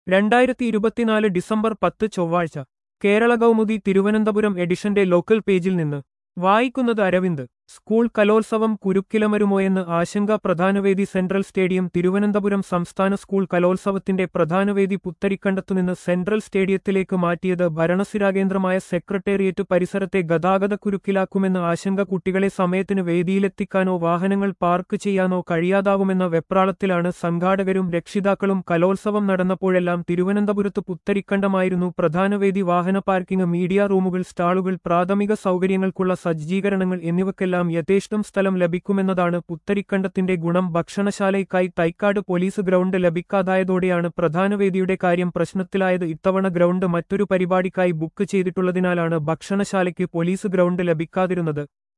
രണ്ടായിരത്തി ഇരുപത്തിനാല് ഡിസംബർ പത്ത് ചൊവ്വാഴ്ച കേരള കൗമുദി തിരുവനന്തപുരം എഡിഷന്റെ ലോക്കൽ പേജിൽ നിന്ന് വായിക്കുന്നത് അരവിന്ദ് സ്കൂൾ കലോത്സവം കുരുക്കിലമരുമോയെന്ന് ആശങ്ക പ്രധാനവേദി സെൻട്രൽ സ്റ്റേഡിയം തിരുവനന്തപുരം സംസ്ഥാന സ്കൂൾ കലോത്സവത്തിന്റെ പ്രധാനവേദി പുത്തരിക്കണ്ടത്തുനിന്ന് സെൻട്രൽ സ്റ്റേഡിയത്തിലേക്ക് മാറ്റിയത് ഭരണസിരാകേന്ദ്രമായ സെക്രട്ടേറിയറ്റ് പരിസരത്തെ ഗതാഗതക്കുരുക്കിലാക്കുമെന്ന് ആശങ്ക കുട്ടികളെ സമയത്തിന് വേദിയിലെത്തിക്കാനോ വാഹനങ്ങൾ പാർക്ക് ചെയ്യാനോ കഴിയാതാവുമെന്ന വെപ്രാളത്തിലാണ് സംഘാടകരും രക്ഷിതാക്കളും കലോത്സവം നടന്നപ്പോഴെല്ലാം തിരുവനന്തപുരത്ത് പുത്തരിക്കണ്ടമായിരുന്നു പ്രധാനവേദി വാഹന പാർക്കിംഗ് മീഡിയ റൂമുകൾ സ്റ്റാളുകൾ പ്രാഥമിക സൗകര്യങ്ങൾക്കുള്ള സജ്ജീകരണങ്ങൾ എന്നിവയ്ക്കെല്ലാം യഥേഷ്ടം സ്ഥലം ലഭിക്കുമെന്നതാണ് പുത്തരിക്കണ്ടത്തിന്റെ ഗുണം ഭക്ഷണശാലയ്ക്കായി തൈക്കാട് പോലീസ് ഗ്രൗണ്ട് ലഭിക്കാതായതോടെയാണ് പ്രധാനവേദിയുടെ കാര്യം പ്രശ്നത്തിലായത് ഇത്തവണ ഗ്രൗണ്ട് മറ്റൊരു പരിപാടിക്കായി ബുക്ക് ചെയ്തിട്ടുള്ളതിനാലാണ് ഭക്ഷണശാലയ്ക്ക് പോലീസ് ഗ്രൗണ്ട് ലഭിക്കാതിരുന്നത്